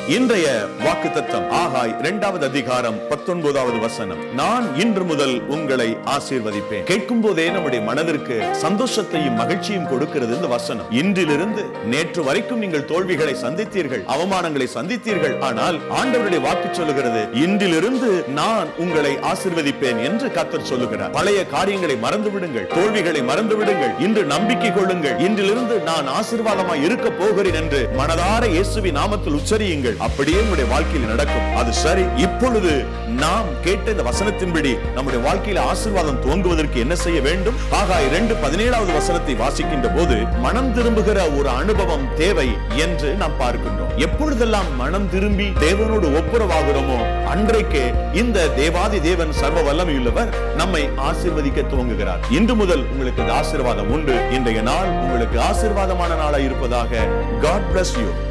இன்றைய வாக்குத்தத்தம் ஆகாய் இரண்டாவது அதிகாரம் பத்தொன்பதாவது வசனம் நான் இன்று முதல் உங்களை ஆசீர்வதிப்பேன் கேட்கும் போதே நம்முடைய மனதிற்கு சந்தோஷத்தையும் மகிழ்ச்சியும் கொடுக்கிறது இந்த வசனம் இன்றிலிருந்து நேற்று வரைக்கும் நீங்கள் தோல்விகளை சந்தித்தீர்கள் அவமானங்களை சந்தித்தீர்கள் ஆனால் ஆண்டவருடைய வாக்கு சொல்லுகிறது இன்றிலிருந்து நான் உங்களை ஆசீர்வதிப்பேன் என்று கர்த்தர் சொல்லுகிறார் பழைய காரியங்களை மறந்து விடுங்கள் தோல்விகளை மறந்து விடுங்கள் இன்று நம்பிக்கை கொள்ளுங்கள் இன்றிலிருந்து நான் ஆசீர்வாதமாய் இருக்க போகிறேன் என்று மனதார இயேசுவின் நாமத்தில் உச்சரியுங்கள் அப்படியே உங்களுடைய வாழ்க்கையில் நடக்கும் அது சரி இப்பொழுது நாம் கேட்ட இந்த வசனத்தின்படி நம்முடைய வாழ்க்கையில ஆசீர்வாதம் துவங்குவதற்கு என்ன செய்ய வேண்டும் ஆகாய் இரண்டு பதினேழாவது வசனத்தை வாசிக்கின்ற போது மனம் திரும்புகிற ஒரு அனுபவம் தேவை என்று நாம் பார்க்கின்றோம் எப்பொழுதெல்லாம் மனம் திரும்பி தேவனோடு ஒப்புரவாகிறோமோ அன்றைக்கே இந்த தேவாதி தேவன் சர்வ வல்லமையுள்ளவர் நம்மை ஆசீர்வதிக்க துவங்குகிறார் இன்று முதல் உங்களுக்கு இந்த ஆசீர்வாதம் உண்டு இன்றைய நாள் உங்களுக்கு ஆசீர்வாதமான நாளாய் இருப்பதாக காட் bless you